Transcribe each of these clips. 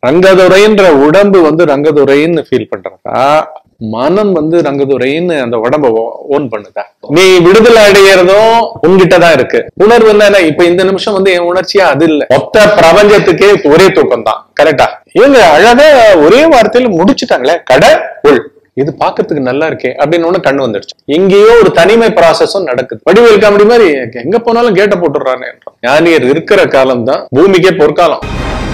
ரங்கதுரைன்ற உடம்பு வந்து ரங்கதுரைன்னு ஃபீல் பண்றதா மனம் வந்து ரங்கதுரைன்னு அந்த உடம்ப ஓன் பண்ணுதா நீ விடுதலை அடையறதும் உன்கிட்ட தான் இருக்கு உணர்வு என்ன இப்ப இந்த நிமிஷம் வந்து என் உணர்ச்சியா அது இல்ல மொத்த பிரபஞ்சத்துக்கே ஒரே தூக்கம் தான் கரெக்டா இவங்க அழகா ஒரே வார்த்தையில முடிச்சுட்டாங்களே கடை உள் இது பாக்குறதுக்கு நல்லா இருக்கே அப்படின்னு ஒண்ணு கண்ணு வந்துடுச்சு எங்கேயோ ஒரு தனிமை ப்ராசஸும் நடக்குது வடிவேல் காமெடி மாதிரி எங்க போனாலும் கேட்ட போட்டுடுறானே ஞானியர் இருக்கிற காலம் தான் பூமிக்கே பொற்காலம்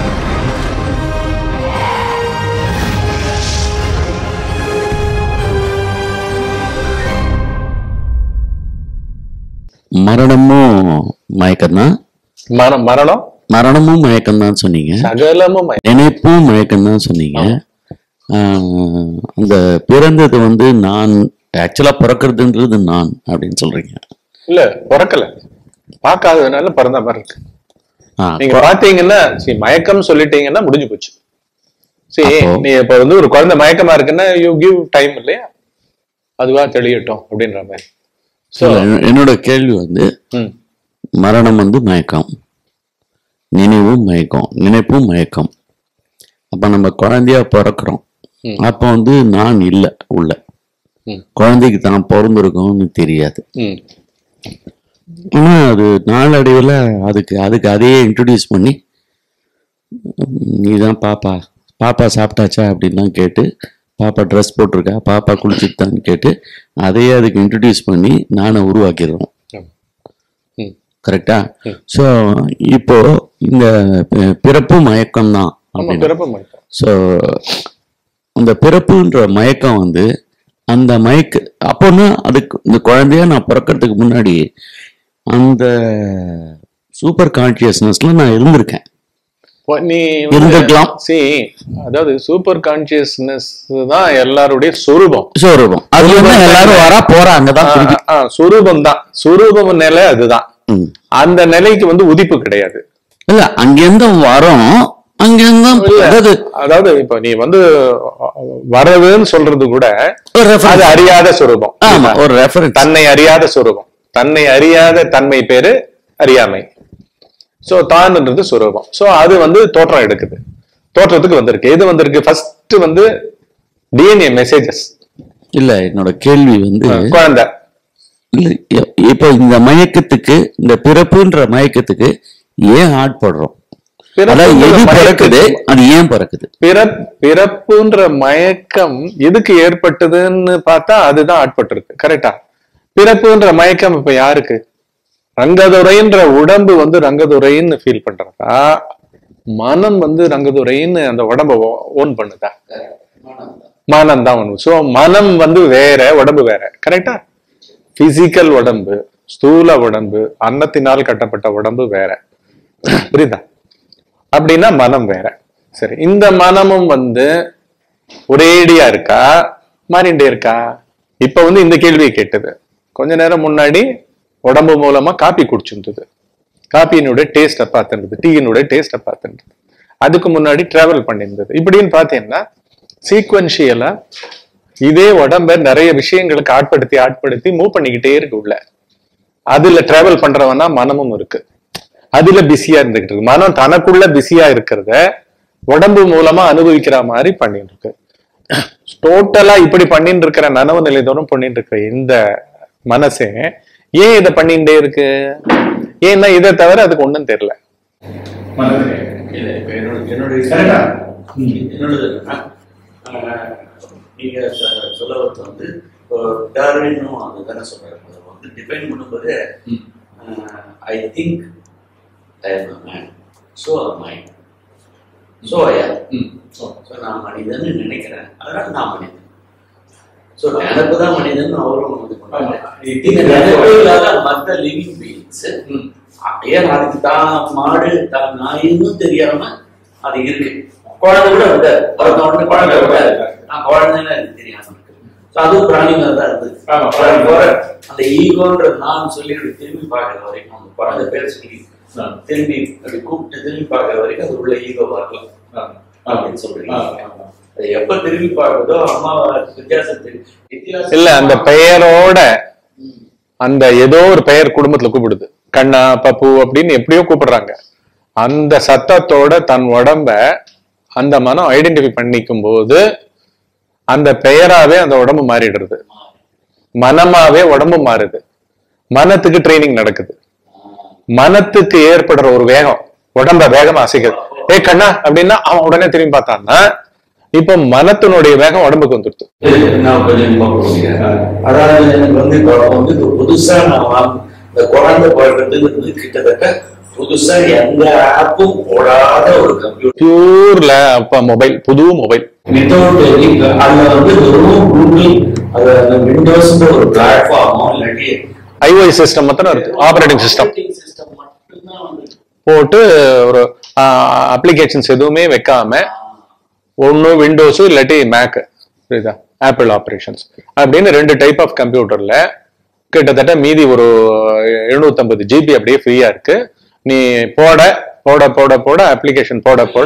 மரணமும் மயக்கம்தான் மரணம் மரணம் மரணமும் மயக்கம்தான் சொன்னீங்க சகலமும் மய- நினைப்பும் மயக்கம்தான் சொன்னீங்க ஆஹ், அந்த பிறந்தது வந்து நான் ஆக்சுவலா பிறக்கிறதுன்றது நான் அப்படின்னு சொல்றீங்க இல்ல பிறக்கல பார்க்காததுனால பிறந்த மாதிரி இருக்கு ஆ, நீங்க பாத்தீங்கன்னா சரி மயக்கம் சொல்லிட்டீங்கன்னா முடிஞ்சு போச்சு சரி அப்போ- நீ இப்ப வந்து ஒரு குழந்தை மயக்கமா இருக்குன்னா யூ கிவ் டைம் இல்லையா அதுவா தெளியட்டும் அப்படின்ற மாதிரி சோ இல்ல, என்னோட கேள்வி வந்து ம் மரணம் வந்து மயக்கம் நினைவும் மயக்கம் நினைப்பும் மயக்கம் அப்ப நம்ம குழந்தையா பிறக்கிறோம் ம். அப்ப வந்து நான் இல்லை உள்ள ம். குழந்தைக்கு தான் பிறந்திருக்கோம்னு தெரியாது ம் ஆனா அது நாளடைவில் அதுக்கு அதுக்கு அதையே இன்ட்ரடியூஸ் பண்ணி நீ தான் பாப்பா பாப்பா சாப்பிட்டாச்சா அப்படின்லாம் கேட்டு பாப்பா ட்ரெஸ் போட்டிருக்கா பாப்பா குளிச்சுட்டான்னு கேட்டு அதையே அதுக்கு இன்ட்ரடியூஸ் பண்ணி நானை உருவாக்கிடுறோம் ம். ம் கரெக்டா ஸோ இப்போ இந்த பி- பிறப்பு மயக்கம் தான் ஆமா அப்படின்னு பிறப்பு மயக்கம் ஸோ அந்த பிறப்புன்ற மயக்கம் வந்து அந்த மயக்க அப்போன்னா அதுக்கு இந்த குழந்தையா நான் பிறக்கிறதுக்கு முன்னாடி அந்த சூப்பர் கான்சியஸ்னஸ்ல நான் இருந்திருக்கேன் இப்போ நீ இருந்திருக்கலாம். சி அதாவது சூப்பர் கான்சியஸ்னஸ் தான் எல்லாருடைய சொரூபம் சோரூபம் அது வந்து எல்லாரும் வர போறாங்க தான் திருப்பி சுரூபம் தான் சுரூபம் நிலை அதுதான் ம். அந்த நிலைக்கு வந்து உதிப்பு கிடையாது இல்ல அங்கிருந்து வரோம் அங்கிருந்து அதாவது அதாவது இப்ப நீ வந்து வரதுன்னு சொல்றது கூட ஒரு அது reference. அறியாத சுரூபம் ஆமா ஒரு ரெஃபரன்ஸ் தன்னை அறியாத சுரூபம் தன்னை அறியாத தன்மை பேரு அறியாமை சோ தான்ன்றது சுரூபம் சோ அது வந்து தோற்றம் எடுக்குது தோற்றத்துக்கு வந்திருக்கு எது வந்திருக்கு ஃபர்ஸ்ட் வந்து டிஎன்ஏ மெசேஜஸ் இல்ல என்னோட கேள்வி வந்து குழந்தை இல்ல இ- இப்போ இந்த மயக்கத்துக்கு இந்த பிறப்புன்ற மயக்கத்துக்கு ஏன் ஆட்படுறோம் அதாவது எது பிறப்புன்ற பிறக்குது மயக்கத்துக்கு- அது ஏன் பிறக்குது பிறப் பிறப்புன்ற மயக்கம் எதுக்கு ஏற்பட்டதுன்னு பார்த்தா அதுதான் ஆட்பட்டிருக்கு கரெக்டா பிறப்புன்ற மயக்கம் இப்ப யாருக்கு ரங்கதுரைன்ற உடம்பு வந்து ரங்கதுரைன்னு ஃபீல் பண்றதா மனம் வந்து ரங்கதுரைன்னு அந்த உடம்ப ஓன் பண்ணுதா மனம் தான் ஒண்ணு சோ மனம் வந்து வேற உடம்பு வேற கரெக்டா பிசிக்கல் உடம்பு ஸ்தூல உடம்பு அன்னத்தினால் கட்டப்பட்ட உடம்பு வேற புரியுதா அப்படின்னா மனம் வேற சரி இந்த மனமும் வந்து ஒரேடியா இருக்கா மாறிண்டே இருக்கா இப்ப வந்து இந்த கேள்வியை கேட்டது கொஞ்ச நேரம் முன்னாடி உடம்பு மூலமா காப்பி குடிச்சிருந்தது காப்பியினுடைய டேஸ்ட பார்த்துருந்தது டீயினுடைய டேஸ்ட பார்த்துருந்தது அதுக்கு முன்னாடி டிராவல் பண்ணியிருந்தது இப்படின்னு பார்த்தீங்கன்னா சீக்வன்ஷியலா இதே உடம்ப நிறைய விஷயங்களுக்கு ஆட்படுத்தி ஆட்படுத்தி மூவ் பண்ணிக்கிட்டே இருக்கு உள்ள அதுல டிராவல் பண்றவனா மனமும் இருக்கு அதுல பிஸியா இருந்துகிட்டு இருக்கு மனம் தனக்குள்ள பிஸியா இருக்கிறத உடம்பு மூலமா அனுபவிக்கிற மாதிரி பண்ணிட்டு இருக்கு டோட்டலா இப்படி பண்ணிட்டு இருக்கிற நனவு நிலை தோறும் பண்ணிட்டு இருக்கிற இந்த மனசே ஏன் இதை பண்ணிட்டே இருக்கு ஏன்னா இதை தவிர அதுக்கு ஒண்ணும் தெரியல இல்ல இப்ப என்னோட என்னுடைய என்னோடது என்னன்னா ஆஹ், நீங்க சொ- சொல்ல வரது வந்து இப்போ டார்வினும் அந்த தானே சொல்றாரு அதை வந்து டிஃபைன் பண்ணும்போது I think I am a man so a mind so I so நான் மனிதன் நினைக்கிறேன் அதனால நான் மனிதன் ஸோ நினைப்பு தான் மனிதன் அவரும் இது பண்ணாங்க இந்த நினைப்பு இல்லாத மற்ற லிவிங் பீயிங்ஸ் ஏன் அதுக்கு தான் மாடு தான் நாயின்னு தெரியாம அது இருக்கு குழந்தை கூட விட்டாரு பிறந்த உடனே குழந்தை விட்டாரு நான் குழந்தைன்னு எனக்கு தெரியாம இருக்கு ஸோ அதுவும் பிராணி மாதிரி தான் இருந்தது ஆமா, பிராணி போற அந்த ஈகோன்ற நான் சொல்லி அப்படி திரும்பி பார்க்குற வரைக்கும் அந்த குழந்தை பேர் சொல்லி திரும்பி அப்படி கூப்பிட்டு திரும்பி பார்க்குற வரைக்கும் அது உள்ள ஈகோ வரலாம் அப்படின்னு சொல்றீங்க அது எப்ப திரும்பி பார்க்குதோ அம்மா வித்தியாசத்தை வித்தியாசம் இல்ல அந்த பெயரோட அந்த ஏதோ ஒரு பெயர் குடும்பத்துல கூப்பிடுது கண்ணா பப்பு அப்படின்னு எப்படியோ கூப்பிடுறாங்க அந்த சத்தத்தோட தன் உடம்ப அந்த மனம் ஐடென்டிஃபை பண்ணிக்கும் போது அந்த பெயராவே அந்த உடம்பு மாறிடுறது மனமாவே உடம்பு மாறுது மனத்துக்கு ட்ரைனிங் நடக்குது மனத்துக்கு ஏற்படுற ஒரு வேகம் உடம்ப வேகமா அசைக்குது ஏ கண்ணா அப்படின்னா அவன் உடனே திரும்பி பார்த்தான்னா இப்ப மனத்தினுடைய வேகம் உடம்புக்கு வந்துடுது நான் கொஞ்சம் பார்க்க முடியும் அதாவது எனக்கு வந்து இப்போ வந்து இப்போ புதுசா நான் வாங்க இந்த குழந்தை பிறக்கிறதுங்கிறது கிட்டத்தட்ட புதுசா எந்த ஆப்பும் போடாத ஒரு கம்ப்யூட்டர் பியூர்ல அப்ப மொபைல் புது மொபைல் வித்தவுட் எனி அதுல வந்து வெறும் கூகுள் அது அந்த விண்டோஸ்ன்ற ஒரு பிளாட்ஃபார்மோ இல்லாட்டி ஐஓஐ சிஸ்டம் மாத்திரம் இருக்கு ஆபரேட்டிங் சிஸ்டம் சிஸ்டம் மட்டும்தான் வந்து போட்டு ஒரு அப்ளிகேஷன்ஸ் எதுவுமே வைக்காம ஒன்னு விண்டோஸ் இல்லாட்டி மேக் புரியுதா ஆப்பிள் ஆப்ரேஷன்ஸ் அப்படின்னு ரெண்டு டைப் ஆஃப் கம்ப்யூட்டர்ல கிட்டத்தட்ட மீதி ஒரு 750 ஜிபி அப்படியே ஃப்ரீயா இருக்கு நீ போட போட போட போட அப்ளிகேஷன் போட போட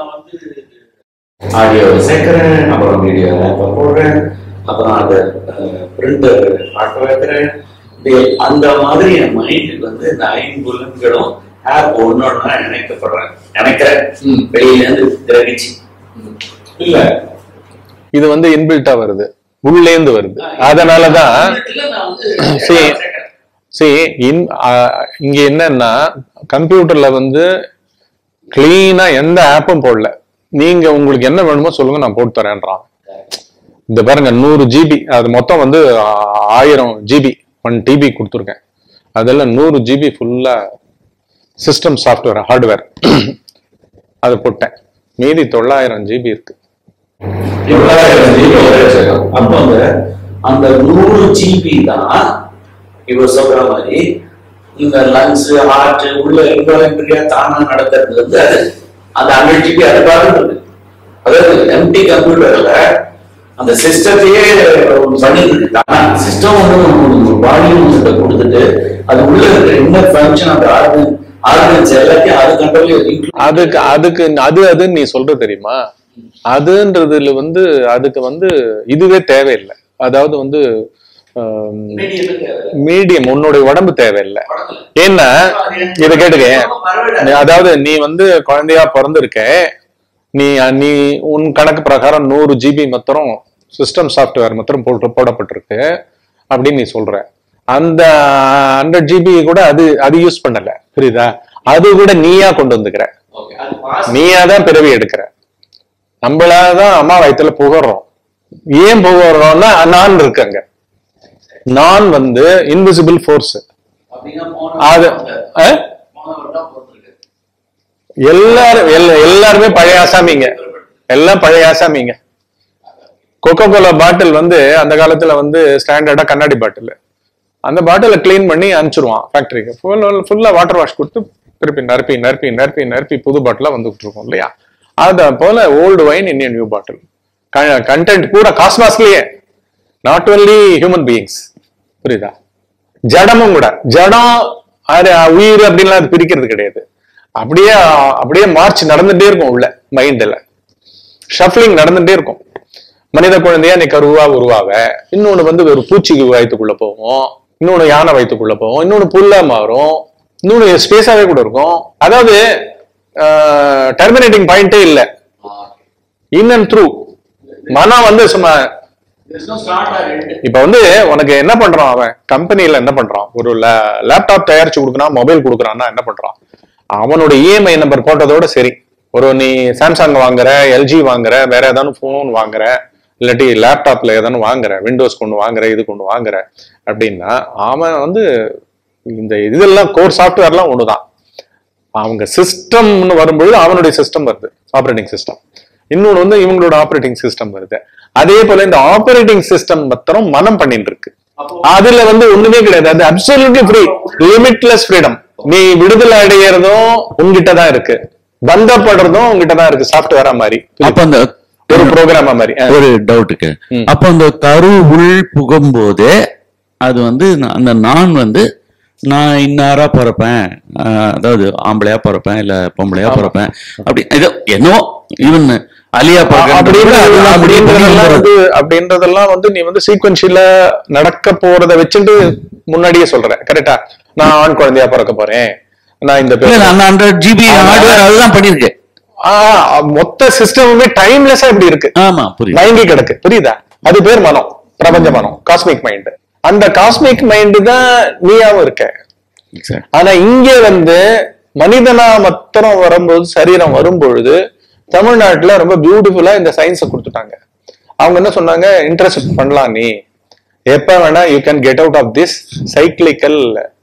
ஆடியோ சேர்க்கிறேன் அப்புறம் வீடியோ ஆப்பை போடுறேன் அப்புறம் அந்த பிரிண்டர் ஆட்ட வைக்கிறேன் இப்படி அந்த மாதிரி என் மைண்டுக்கு வந்து இந்த ஐம்புலன்களும் ஆப் ஒன்னொன்னா இணைக்கப்படுறேன் நினைக்கிறேன் வெளியில இருந்து கிரகிச்சு இல்ல இது வந்து இன்பில்ட்டா வருது உள்ளேந்து வருது அதனாலதான் See, see, இன் ஆஹ் இங்க என்னன்னா கம்ப்யூட்டர்ல வந்து கிளீனா எந்த ஆப்பும் போடல நீங்க உங்களுக்கு என்ன வேணுமோ சொல்லுங்க நான் போட்டு தரேன்றான் இந்த பாருங்க நூறு ஜிபி அது மொத்தம் வந்து ஆ- ஆயிரம் ஜிபி ஒன் டிபி கொடுத்துருக்கேன் அதெல்லாம் நூறு ஜிபி ஃபுல்லா சிஸ்டம் சாஃப்ட்வேர் ஹார்ட்வேர் அதை போட்டேன் மீதி தொள்ளாயிரம் ஜிபி இருக்கு தொள்ளாயிரம் ஜிபி அப்போ அந்த அந்த நூறு ஜிபி தான் இவர் சொல்ற மாதிரி இந்த லங்ஸ் ஹார்ட் உள்ள இன்வாலண்டரியா தானா நடக்கிறது வந்து அது அந்த ஹண்ட்ரட் ஜிபி அது பார்த்துருக்கு அதாவது எம்டி கம்ப்யூட்டர்ல அந்த சிஸ்டத்தையே பண்ணிட்டு இருக்கு சிஸ்டம் ஒன்று பாடியும் உங்கள்கிட்ட கொடுத்துட்டு அது உள்ள இருக்கிற இன்னர் ஃபங்க்ஷன் அந்த ஆர்கன் ஆர்கன்ஸ் எல்லாத்தையும் அது கண்ட்ரோல் அதுக்கு அதுக்கு அது அதுன்னு நீ சொல்ற தெரியுமா அதுன்றதுல வந்து அதுக்கு வந்து இதுவே தேவையில்லை அதாவது வந்து மீடியம் உன்னுடைய உடம்பு தேவையில்லை ஏன்னா இதை கேட்டுக்க நீ- அதாவது நீ வந்து குழந்தையா பிறந்திருக்க நீ நீ உன் கணக்கு பிரகாரம் நூறு ஜிபி மாத்திரம் சிஸ்டம் சாஃப்ட்வேர் மாத்திரம் போட்டு போடப்பட்டிருக்கு அப்படின்னு நீ சொல்ற அந்த ஹண்ட்ரட் ஜிபி கூட அது அது யூஸ் பண்ணல புரியுதா அது கூட நீயா கொண்டு வந்துக்கிற நீயா தான் பிறவி எடுக்கிற நம்மளாதான் அம்மா வயித்துல புகறோம் ஏன் புகறோம்னா நான் இருக்கங்க நான் வந்து இன்விசிபிள் ஃபோர்ஸ் அது அஹ்? எல்லாரும் எல்லா- எல்லாருமே பழைய ஆசாமிங்க எல்லாம் பழைய ஆசாமிங்க கொக்கோ கோலா பாட்டில் வந்து அந்த காலத்துல வந்து ஸ்டாண்டர்டா கண்ணாடி பாட்டில் அந்த பாட்டில க்ளீன் பண்ணி அனுப்பிச்சிருவான் ஃபேக்டரிக்கு ஃபுல்லா வாட்டர் வாஷ் கொடுத்து திருப்பி நறுப்பி நறுப்பி நறுப்பி நறுப்பி புது பாட்டிலா வந்துகிட்டு இருக்கும் இல்லையா அத போல old wine in new bottle content பூரா காஸ்மாஸ்லயே நாட் ஒன்லி ஹியூமன் பீயிங்ஸ் புரியுதா ஜடமும் கூட ஜடம் அது உயிர் அப்படின்லாம் அது பிரிக்கிறது கிடையாது அப்படியே அப்படியே மார்ச் நடந்துட்டே இருக்கும் உள்ள மைண்ட்ல ஷஃப்லிங் நடந்துட்டே இருக்கும் மனித குழந்தையா நீ கருவா உருவாவ இன்னொன்னு வந்து ஒரு பூச்சிக்கு வயிற்றுக்குள்ள போகும் இன்னொன்னு யானை வயிற்றுக்குள்ள போகும் இன்னொன்னு புல்லா மாறும் இன்னொன்னு ஸ்பேஸாவே கூட இருக்கும் அதாவது டெர்மினேட்டிங் பாயிண்டே இல்ல இன் அண்ட் த்ரூ மனம் வந்து சும்மா இப்ப வந்து உனக்கு என்ன பண்றான் அவன் கம்பெனில என்ன பண்றான் ஒரு லேப்டாப் தயாரிச்சு கொடுக்குறான் மொபைல் கொடுக்குறான்னா என்ன பண்றான் அவனோட இஎம்ஐ நம்பர் போட்டதோட சரி ஒரு நீ சாம்சங் வாங்குற எல்ஜி வாங்குற வேற ஏதாவது போன் வாங்குற இல்லாட்டி லேப்டாப்ல ஏதாவது வாங்குற விண்டோஸ் கொண்டு வாங்குற இது கொண்டு வாங்குற அப்படின்னா அவன் வந்து இந்த இதெல்லாம் கோர் சாஃப்ட்வேர்லாம் ஒண்ணுதான் அவங்க சிஸ்டம்னு வரும்பொழுது அவனுடைய சிஸ்டம் வருது ஆப்ரேட்டிங் சிஸ்டம் இன்னொன்னு வந்து இவங்களோட ஆப்ரேட்டிங் சிஸ்டம் வருது அதே போல இந்த ஆப்ரேட்டிங் சிஸ்டம் மாத்திரம் மனம் பண்ணிட்டு இருக்கு அதுல வந்து ஒண்ணுமே கிடையாது அது அப்சல்யூட்லி ஃப்ரீ லிமிட்லெஸ் ஃப்ரீடம் நீ விடுதலை அடையிறதும் உங்ககிட்ட தான் இருக்கு பந்தப்படுறதும் உங்ககிட்ட தான் இருக்கு சாஃப்ட்வேரா மாதிரி அப்ப அந்த ஒரு ப்ரோக்ராமா மாதிரி அஹ். ஒரு டவுட்டுக்கு ம். அப்ப அந்த கரு உள் புகும்போதே அது வந்து நா- அந்த நான் வந்து நான் இன்னாரா பிறப்பேன் ஆஹ் அதாவது ஆம்பளையா பிறப்பேன் இல்ல பொம்பளையா பிறப்பேன் அப்படி ஏதோ என்னவோ ஈவன் அலியா அப்படின்றது அப்படின்றதெல்லாம் வந்து அப்படின்றதெல்லாம் வந்து நீ வந்து சீக்வன்ஷியலா நடக்க போறத வச்சுட்டு முன்னாடியே சொல்ற கரெக்டா நான் ஆண் குழந்தையா பிறக்க போறேன் நான் இந்த பேர் அந்த ஹண்ட்ரட் ஜிபி ஹார்ட்வேர் அதுதான் பண்ணிருக்கேன் ஆஹ் மொத்த சிஸ்டமுமே டைம்லெஸ்ஸா இப்படி இருக்கு ஆமா புரியுது மயங்கி கிடக்கு புரியுதா அது பேர் மனம் பிரபஞ்ச மனம் காஸ்மிக் மைண்ட் அந்த காஸ்மிக் மைண்ட் தான் நீயாவும் இருக்க Exact. ஆனா இங்க வந்து மனிதனா மாத்திரம் வரும்போது சரீரம் வரும்பொழுது தமிழ்நாட்டுல ரொம்ப பியூட்டிஃபுல்லா இந்த சயின்ஸை கொடுத்துட்டாங்க அவங்க என்ன சொன்னாங்க இன்ட்ரெஸ்ட் பண்ணலாம் நீ எப்ப வேணா you can get out of this cyclical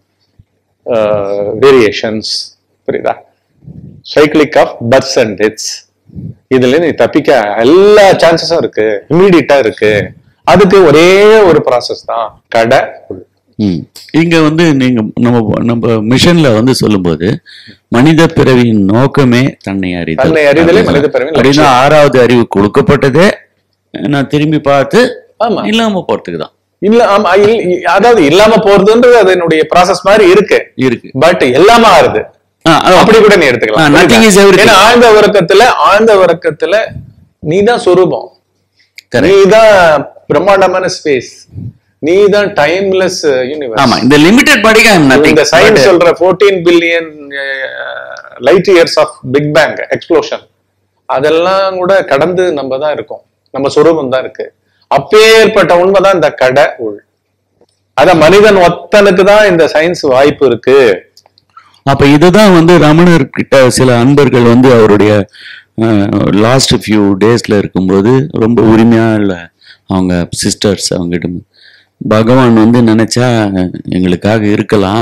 variations புரியுதா cyclic of births and deaths இதுல நீ தப்பிக்க எல்லா சான்சஸும் இருக்கு இம்மீடியட்டா இருக்கு அதுக்கு ஒரே ஒரு ப்ராசஸ் தான் கடை உள். ம். இங்க வந்து நீங்க நம்ம நம்ம மிஷன்ல வந்து சொல்லும்போது மனித பிறவியின் நோக்கமே தன்னை அறிதல் தன்னை அறிதலே மனித பிறவியின் அப்படின்னா ஆறாவது அறிவு கொடுக்கப்பட்டதே நான் திரும்பி பார்த்து ஆமா. இல்லாம போறதுக்கு தான் இல்ல ஆமா இல்- இ- அதாவது இல்லாம போறதுன்றது அதனுடைய ப்ராசஸ் மாதிரி இருக்கு இருக்கு பட் எல்லாமே ஆறுது ஆ, அதான். அப்படி கூட நீ ஆ, எடுத்துக்கலாம் nothing is everything. ஏன்னா ஆழ்ந்த உறக்கத்துல ஆழ்ந்த உறக்கத்துல நீதான் சொரூபம் Correct. நீதான் பிரம்மாண்டமான ஸ்பேஸ் நீதான் டைம்லெஸ் யூனிவர்ஸ் ஆமா இந்த லிமிடெட் பாடிக்கு ஐம் நத்திங் இந்த சயின்ஸ் சொல்ற 14 billion light years of big bang explosion அதெல்லாம் கூட கடந்து நம்ம தான் இருக்கோம் நம்ம சொரூபம் தான் இருக்கு அப்பேற்பட்ட உண்மைதான் இந்த கடை உள் அத மனிதன் ஒத்தனுக்கு தான் இந்த சயின்ஸ் வாய்ப்பு இருக்கு அப்ப இதுதான் வந்து ரமணர் கிட்ட சில அன்பர்கள் வந்து அவருடைய லாஸ்ட் ஃபியூ டேஸ்ல இருக்கும்போது ரொம்ப உரிமையா இல்ல அவங்க சிஸ்டர்ஸ் அவங்ககிட்ட பகவான் வந்து நினைச்சா எங்களுக்காக இருக்கலாம்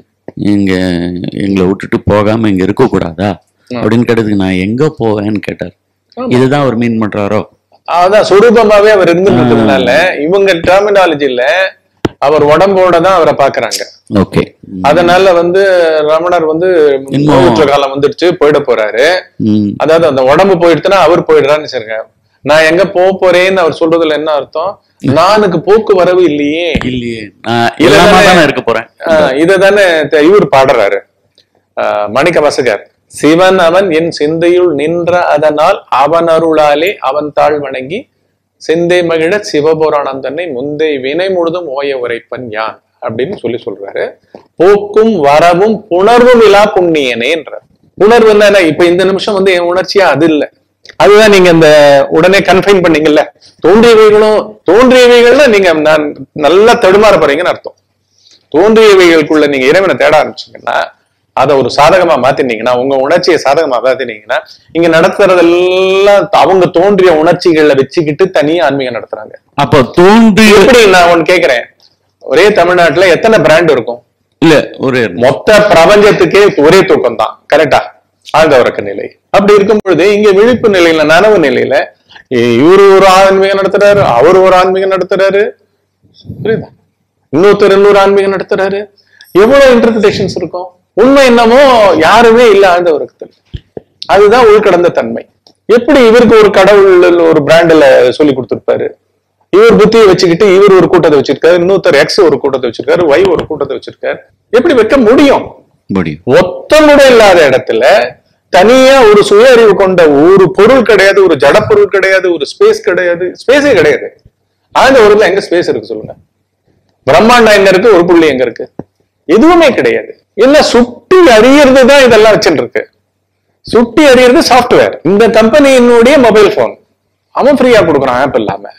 இங்க எங்களை விட்டுட்டு போகாம இங்க இருக்க கூடாதா அப்படின்னு கேட்டதுக்கு நான் எங்க போவேன்னு கேட்டார் இதுதான் அவர் மீன் பண்றாரோ அதான் சொரூபமாவே அவர் இருந்துன்றதுனால இவங்க டெர்மினாலஜில அவர் உடம்போட தான் அவரை பாக்குறாங்க ஓகே அதனால வந்து ரமணர் வந்து இன்னும் நோயுற்ற காலம் வந்துடுச்சு போயிட போறாரு ம் அதாவது அந்த உடம்பு போயிடுச்சுன்னா அவர் போயிடுறான்னு வச்சிருங்க நான் எங்க போக போறேன்னு அவர் சொல்றதுல என்ன அர்த்தம் நானுக்கு போக்கு வரவு இல்லையே இல்லையே நான் இல்லாம தானே இருக்க போறேன் ஆஹ் இததானே த- இவர் பாடுறாரு ஆஹ் மாணிக்க வாசகர் சிவன் அவன் என் சிந்தையுள் நின்ற அதனால் அவன் அருளாலே அவன் தாழ் வணங்கி சிந்தை மகிழ சிவபுராணம் தன்னை முந்தை வினை முழுதும் ஓய உரைப்பன் யான் அப்படின்னு சொல்லி சொல்றாரு போக்கும் வரவும் புணர்வும் இலா புண்ணியனேன்றார் உணர்வு என்ன இப்ப இந்த நிமிஷம் வந்து என் உணர்ச்சியா அது இல்ல அதுதான் நீங்க இந்த உடனே கன்ஃபைன் பண்ணீங்கல்ல தோன்றியவைகளும் தோன்றியவைகள்ல நீங்க நான் நல்லா தடுமாற போறீங்கன்னு அர்த்தம் தோன்றியவைகளுக்குள்ள நீங்க இறைவனை தேட ஆரம்பிச்சீங்கன்னா அதை ஒரு சாதகமா மாத்தினீங்கன்னா உங்க உணர்ச்சியை சாதகமா மாத்தினீங்கன்னா இங்க நடத்துறதெல்லாம் அவங்க தோன்றிய உணர்ச்சிகளை வச்சுக்கிட்டு தனியா ஆன்மீகம் நடத்துறாங்க அப்போ தோன்றிய எப்படி நான் ஒன்னு கேக்குறேன் ஒரே தமிழ்நாட்டுல எத்தனை பிராண்ட் இருக்கும் இல்ல ஒரு மொத்த பிரபஞ்சத்துக்கே ஒரே தூக்கம் தான் கரெக்டா ஆழ்ந்த உறக்க நிலை அப்படி இருக்கும் பொழுது இங்க விழிப்பு நிலையில நனவு நிலையில இ- இவரு ஒரு ஆன்மீகம் நடத்துறாரு அவர் ஒரு ஆன்மீகம் நடத்துறாரு புரியுதா இன்னொருத்தர் இன்னொரு ஆன்மீகம் நடத்துறாரு எவ்வளவு இன்டர்பிரிட்டேஷன்ஸ் இருக்கும் உண்மை என்னமோ யாருமே இல்ல ஆழ்ந்த உறக்கத்தில் அதுதான் உள்கடந்த தன்மை எப்படி இவருக்கு ஒரு கடவுள் ஒரு பிராண்ட்ல சொல்லி கொடுத்திருப்பாரு இவர் புத்தியை வச்சுக்கிட்டு இவர் ஒரு கூட்டத்தை வச்சிருக்காரு இன்னொருத்தர் எக்ஸ் ஒரு கூட்டத்தை வச்சிருக்காரு ஒய் ஒரு கூட்டத்தை வச்சிருக்காரு எப்படி வைக்க முடியும் முடியும் ஒத்தமுட இல்லாத இடத்துல தனியா ஒரு சுய அறிவு கொண்ட ஒரு பொருள் கிடையாது ஒரு ஜட பொருள் கிடையாது ஒரு ஸ்பேஸ் கிடையாது ஸ்பேஸே கிடையாது ஆழ்ந்த உருவில் எங்க ஸ்பேஸ் இருக்கு சொல்லுங்க பிரம்மாண்டம் எங்க இருக்கு ஒரு புள்ளி எங்க இருக்கு எதுவுமே கிடையாது இல்ல சுட்டி அறியறது தான் இதெல்லாம் வச்சுட்டு இருக்கு சுட்டி அறியறது சாஃப்ட்வேர் இந்த கம்பெனியினுடைய மொபைல் போன் அவன் ஃப்ரீயா கொடுக்குறான் ஆப் இல்லாம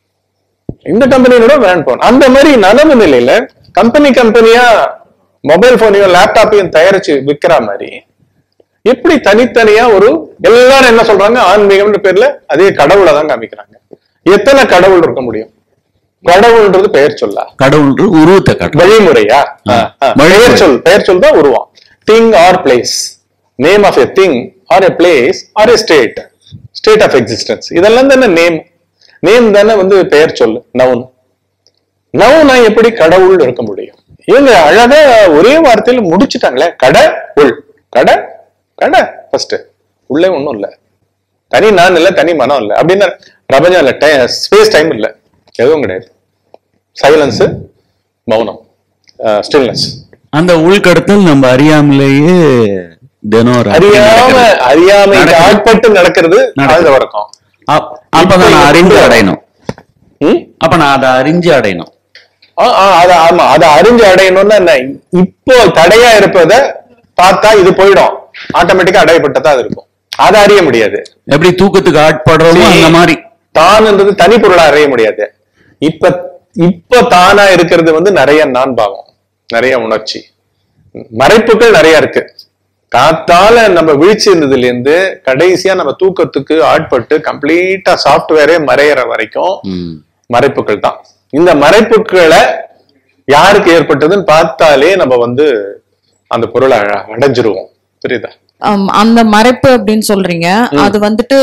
இந்த கம்பெனியோட பிராண்ட் போன் அந்த மாதிரி நனவு நிலையில கம்பெனி கம்பெனியா மொபைல் போனையும் லேப்டாப்பையும் தயாரிச்சு விக்கிற மாதிரி எப்படி தனித்தனியா ஒரு எல்லாரும் என்ன சொல்றாங்க ஆன்மீகம்ன்ற பேர்ல அதே கடவுளை தான் காமிக்கிறாங்க எத்தனை கடவுள் இருக்க முடியும் கடவுள்ன்றது பெயர் சொல்லா கடவுள் உருவத்தை காட்டுறது வழிமுறையா ஆ, ஆ. பெயர் சொல் பெயர் சொல் தான் உருவம் thing or place name of a thing or a place or a state state of existence இதெல்லாம் தானே நேம் நேம் தானே வந்து பெயர் சொல் நவுன் நவுனா எப்படி கடவுள் இருக்க முடியும் இவங்க அழகா ஒரே வார்த்தையில முடிச்சுட்டாங்களே கடை உள் கடை கடை ஃபர்ஸ்ட் உள்ளே ஒண்ணும் இல்ல தனி நான் இல்ல தனி மனம் இல்ல அப்படின்னா பிரபஞ்சம் இல்ல ஸ்பேஸ் டைம் இல்ல எதுவும் கிடையாது சைலன்ஸ் மௌனம் ஸ்டில்னஸ் அந்த உள்கடத்தல் நம்ம அறியாமலேயே தினம் ராத்திரி அறியாம நடக்கிறது. அறியாமைக்கு நடக்குது. ஆட்பட்டு நடக்கிறது நடக்குது. ஆழ்ந்த வழக்கம் அப்- அப்பதான் நான் அறிஞ்சு அடையணும் ம்? அப்ப நான் அதை அறிஞ்சு அடையணும் ஆ, ஆ, அத ஆமா அதை அறிஞ்சு அடையணும்னா என்ன இப்போ தடையா இருப்பத பார்த்தா இது போயிடும் ஆட்டோமேட்டிக்கா அடையப்பட்டதா அது இருக்கும் அதை அறிய முடியாது எப்படி தூக்கத்துக்கு ஆட்படுறோமோ அந்த மாதிரி தான்ன்றது தனி பொருளா அறிய முடியாது இப்ப இப்ப தானா இருக்கிறது வந்து நிறைய நான் பாவம் நிறைய உணர்ச்சி மறைப்புகள் நிறைய இருக்கு காத்தால நம்ம வீழ்ச்சி இருந்ததுல இருந்து கடைசியா நம்ம தூக்கத்துக்கு ஆட்பட்டு கம்ப்ளீட்டா சாஃப்ட்வேரே மறையற வரைக்கும் ம். மறைப்புகள் தான் இந்த மறைப்புகளை யாருக்கு ஏற்பட்டதுன்னு பார்த்தாலே நம்ம வந்து அந்த பொருளை அ- அடைஞ்சிருவோம் புரியுதா ஆம், அந்த மறைப்பு அப்படின்னு சொல்றீங்க அது வந்துட்டு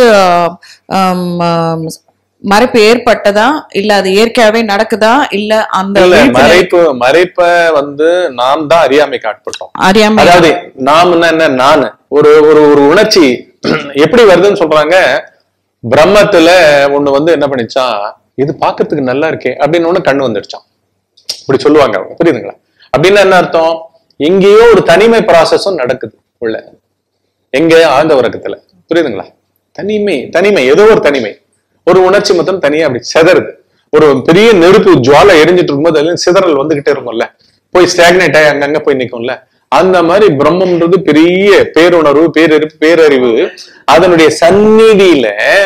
ஆம், ஆம், மறைப்பு ஏற்பட்டதா இல்ல அது இயற்கையாவே நடக்குதா இல்ல அந்த இல்ல விழிப்பு நிலை- மறைப்பு மறைப்ப வந்து நாம் தான் அறியாமைக்கு ஆட்பட்டோம் அறியாமை அதாவது நாம்னா என்ன நானு ஒரு ஒரு ஒரு உணர்ச்சி எப்படி வருதுன்னு சொல்றாங்க பிரம்மத்துல ஒண்ணு வந்து என்ன பண்ணிச்சான் இது பார்க்கிறதுக்கு நல்லா இருக்கே அப்படின்னு ஒண்ணு கண்ணு வந்துடுச்சான் இப்படி சொல்லுவாங்க அவங்க புரியுதுங்களா அப்படின்னா என்ன அர்த்தம் எங்கேயோ ஒரு தனிமை ப்ராசஸும் நடக்குது உள்ள எங்க ஆழ்ந்த உறக்கத்துல புரியுதுங்களா தனிமை தனிமை ஏதோ ஒரு தனிமை ஒரு உணர்ச்சி மொத்தம் தனியா அப்படி சிதறுது ஒரு பெரிய நெருப்பு ஜுவாலை எரிஞ்சிட்டு இருக்கும்போது அதுல இருந்து சிதறல் வந்துகிட்டே இருக்கும்ல போய் ஸ்டாக்னேட் ஆகி அங்கங்க போய் நிக்கும்ல அந்த மாதிரி பிரம்மம்ன்றது பெரிய பேருணர்வு பேரறிவு பேரறிவு அதனுடைய சந்நிதியில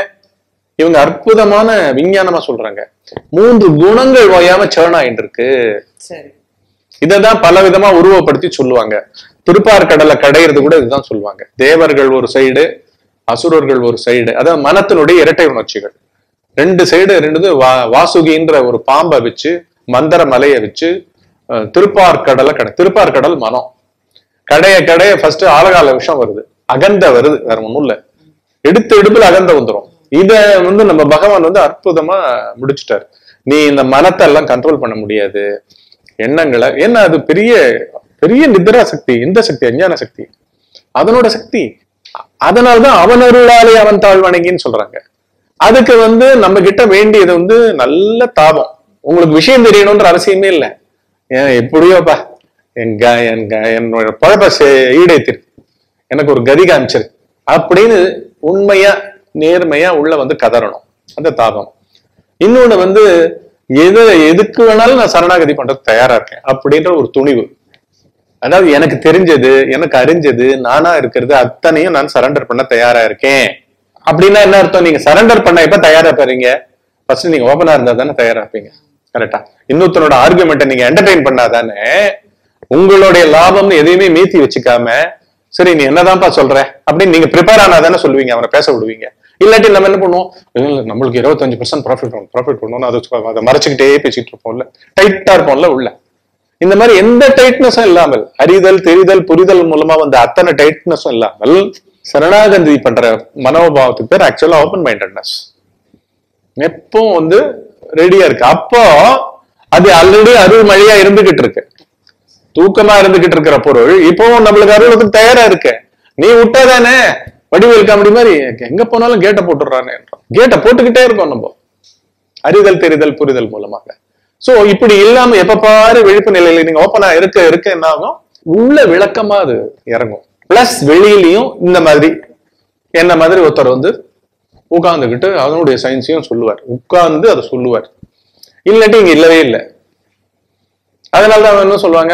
இவங்க அற்புதமான விஞ்ஞானமா சொல்றாங்க மூன்று குணங்கள் ஓயாம சேர்ன் ஆயிட்டு இருக்கு சரி இததான் பல விதமா உருவப்படுத்தி சொல்லுவாங்க திருப்பார் கடலை கடையிறது கூட இதுதான் சொல்லுவாங்க தேவர்கள் ஒரு சைடு அசுரர்கள் ஒரு சைடு அதாவது மனத்தினுடைய இரட்டை உணர்ச்சிகள் ரெண்டு சைடு ரெண்டு வா வாசுகின்ற ஒரு பாம்பை வச்சு மந்தர மலையை வச்சு அஹ், திருப்பார்கடலை கடை திருப்பார்கடல் மனம் கடைய கடைய ஃபர்ஸ்ட் ஆலகால விஷம் வருது அகந்த வருது வேற ஒண்ணும் இல்ல எடுத்த எடுப்புல அகந்த வந்துரும் இத வந்து நம்ம பகவான் வந்து அற்புதமா முடிச்சிட்டாரு நீ இந்த மனத்தை எல்லாம் கண்ட்ரோல் பண்ண முடியாது எண்ணங்களை ஏன்னா அது பெரிய பெரிய நித்ரா சக்தி இந்த சக்தி அஞ்ஞான சக்தி அதனோட சக்தி அதனால்தான் அவன் அருளாலே அவன் தாழ்வணங்கின்னு சொல்றாங்க அதுக்கு வந்து நம்ம கிட்ட வேண்டியது வந்து நல்ல தாபம் உங்களுக்கு விஷயம் தெரியணும்ன்ற அவசியமே இல்லை ஏன் எப்படியோப்பா என் க என் க- என்னோட பழப்ப ஈடேத்திரு எனக்கு ஒரு கதி காமிச்சிரு அப்படின்னு உண்மையா நேர்மையா உள்ள வந்து கதறணும் அந்த தாபம் இன்னொன்னு வந்து எது எதுக்கு வேணாலும் நான் சரணாகதி பண்றது தயாரா இருக்கேன் அப்படின்ற ஒரு துணிவு அதாவது எனக்கு தெரிஞ்சது எனக்கு அறிஞ்சது நானா இருக்கிறது அத்தனையும் நான் சரண்டர் பண்ண தயாரா இருக்கேன் அப்படின்னா என்ன அர்த்தம் நீங்க சரண்டர் பண்ண எப்ப தயாரா போறீங்க ஃபர்ஸ்ட் நீங்க ஓபனா இருந்தா தானே தயாரா இருப்பீங்க கரெக்டா இன்னொருத்தனோட ஆர்குமெண்ட்டை நீங்க என்டர்டைன் பண்ணாதானே உங்களுடைய லாபம்னு எதையுமே மீத்தி வச்சுக்காம சரி நீ என்னதான்ப்பா சொல்ற அப்படின்னு நீங்க ப்ரிப்பேர் ஆனாதானே சொல்லுவீங்க அவனை பேச விடுவீங்க இல்லாட்டி நம்ம என்ன பண்ணுவோம் இல்ல, இல்ல, நம்மளுக்கு இருபத்தஞ்சு பர்சன்ட் ப்ராஃபிட் பண்ணணும் ப்ராஃபிட் பண்ணணும் அதை சொ- அதை மறைச்சுக்கிட்டே பேசிட்டு இருப்போம்ல டைட்டா இருப்போம்ல உள்ள இந்த மாதிரி எந்த டைட்னஸும் இல்லாமல் அறிதல் தெரிதல் புரிதல் மூலமா வந்த அத்தனை டைட்னஸும் இல்லாமல் சரணாகதி பண்ற மனோபாவத்துக்கு பேர் ஆக்சுவலா ஓப்பன் மைண்டட்னஸ் எப்பவும் வந்து ரெடியா இருக்கு அப்போ அது ஆல்ரெடி அருள் மழையா இருந்துகிட்டு இருக்கு தூக்கமா இருந்துகிட்டு இருக்கிற பொருள் இப்பவும் நம்மளுக்கு அருளுக்கு தயாரா இருக்கு நீ விட்டாதானே வடிவேல் காமெடி மாதிரி எங்க போனாலும் கேட்டை போட்டுடுறானே கேட்டை போட்டுக்கிட்டே இருக்கோம் நம்ம அறிதல் தெரிதல் புரிதல் மூலமாக சோ இப்படி இல்லாம எப்ப பாரு விழிப்பு நிலையில நீங்க ஓப்பனா இருக்க இருக்க என்ன ஆகும் உள்ள விளக்கமா அது இறங்கும் பிளஸ் வெளியிலயும் இந்த மாதிரி என்ன மாதிரி ஒருத்தர் வந்து உட்கார்ந்துகிட்டு அதனுடைய சயின்ஸையும் சொல்லுவார் உட்கார்ந்து அதை சொல்லுவார் இல்லாட்டி இங்க இல்லவே இல்லை அதனாலதான் அவங்க என்ன சொல்லுவாங்க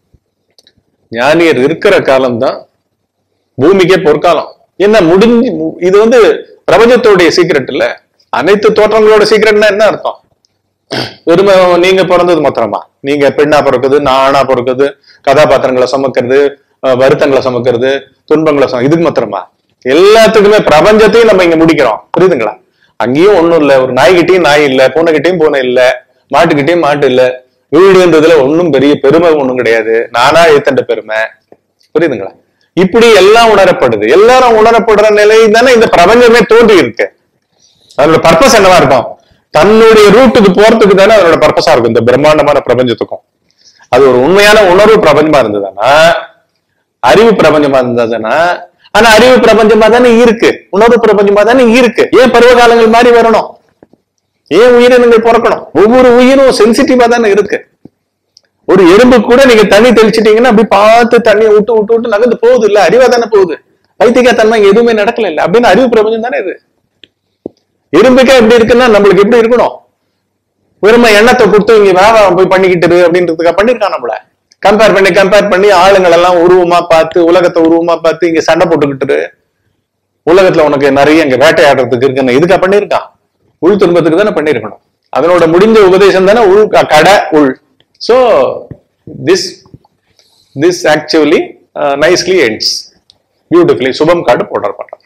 ஞானியர் இருக்கிற காலம்தான் பூமிக்கே பொற்காலம் என்ன முடிஞ்சு மு- இது வந்து பிரபஞ்சத்தோடைய சீக்ரெட் இல்ல அனைத்து தோற்றங்களோட சீக்ரெட்னா என்ன அர்த்தம் வெறுமை நீங்க பிறந்தது மாத்திரமா நீங்க பெண்ணா பிறக்குது நானா பிறக்குது கதாபாத்திரங்களை சுமக்கிறது அஹ், வருத்தங்களை சுமக்கிறது துன்பங்களை சும இதுக்கு மாத்திரமா எல்லாத்துக்குமே பிரபஞ்சத்தையும் நம்ம இங்க முடிக்கிறோம் புரியுதுங்களா அங்கேயும் ஒண்ணும் இல்ல ஒரு நாய்கிட்டயும் நாய் இல்ல பூனைகிட்டயும் பூனை இல்ல மாட்டுக்கிட்டயும் மாட்டு இல்ல வீடுன்றதுல ஒண்ணும் பெரிய பெருமை ஒண்ணும் கிடையாது நானா ஏத்தண்ட பெருமை புரியுதுங்களா இப்படி எல்லாம் உணரப்படுது எல்லாரும் உணரப்படுற நிலை தானே இந்த பிரபஞ்சமே தோன்றி இருக்கு அதோட பர்பஸ் என்னவா இருக்கும் தன்னுடைய ரூட்டுக்கு போறதுக்கு தானே அதோட பர்பஸா இருக்கும் இந்த பிரம்மாண்டமான பிரபஞ்சத்துக்கும் அது ஒரு உண்மையான உணர்வு பிரபஞ்சமா இருந்ததுன்னா அறிவு பிரபஞ்சமா இருந்ததுன்னா ஆனா அறிவு பிரபஞ்சமா தானே இருக்கு உணர்வு பிரபஞ்சமா தானே இருக்கு ஏன் பருவகாலங்கள் மாதிரி வரணும் ஏன் உயிரினங்கள் பிறக்கணும் ஒவ்வொரு உயிரும் சென்சிட்டிவா தானே இருக்கு ஒரு எறும்பு கூட நீங்க தண்ணி தெளிச்சிட்டீங்கன்னா அப்படி பார்த்து தண்ணியை விட்டு விட்டு விட்டு நகர்ந்து போகுது இல்ல அறிவா தானே போகுது வைத்திகா தன்மை இங்க எதுவுமே நடக்கல இல்ல அப்படின்னு அறிவு பிரபஞ்சம் தானே இது எறும்புக்கே எப்படி இருக்குன்னா நம்மளுக்கு எப்படி இருக்கணும் வெறுமை எண்ணத்தை கொடுத்து இங்க வியாபாரம் போய் பண்ணிக்கிட்டு இரு அப்படின்றதுக்காக பண்ணிருக்கான் நம்மள கம்பேர் பண்ணி கம்பேர் பண்ணி ஆளுங்கள் எல்லாம் உருவமா பார்த்து உலகத்தை உருவமா பார்த்து இங்க சண்டை போட்டுக்கிட்டு இரு. உலகத்துல உனக்கு நிறைய இங்க வேட்டையாடுறதுக்கு இருக்குன்னு இதுக்கா பண்ணியிருக்கான் உள் துன்பத்துக்கு தானே பண்ணியிருக்கணும் அதனோட முடிஞ்ச உபதேசம் தானே உள் க- கடை உள் so this this actually nicely ends beautifully சுபம் கார்டு போடுற பண்றேன்